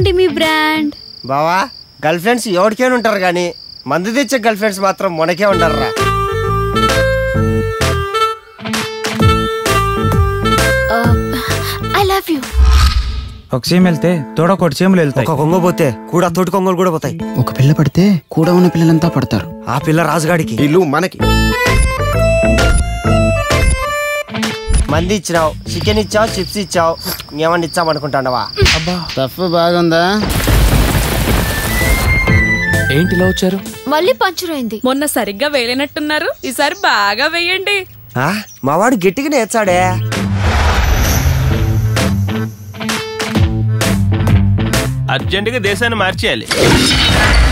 ఏంటి మీ బ్రాండ్ బావా గర్ల్ ఫ్రెండ్స్ ఎవరికైనా ఉంటారు కానీ మందు తెచ్చే గర్ల్ ఫ్రెండ్స్ మాత్రం మనకే ఉంటారా ఐ లవ్ యూ ఒక చీమ వెళ్తే తోడొకటి చీమలు వెళ్తాయి ఒక కొంగ పోతే కూడా తోటి కొంగలు కూడా పోతాయి ఒక పిల్ల పడితే కూడా ఉన్న పిల్లలంతా పడతారు ఆ పిల్ల రాజుగాడికి వీళ్ళు మనకి మంది ఇచ్చినావు చికెన్ ఇచ్చావు చిప్స్ ఇచ్చావు ఏమన్నా ఇచ్చామనుకుంటాండవా టఫ్ బాగుందా ఏంటి ఇలా వచ్చారు మళ్ళీ పంచర్ అయింది మొన్న సరిగ్గా వేయలేనట్టున్నారు ఈసారి బాగా వేయండి ఆ, మావాడు గట్టిగానే ఎచ్చాడే అర్జెంటుగా దేశాన్ని మార్చేయాలి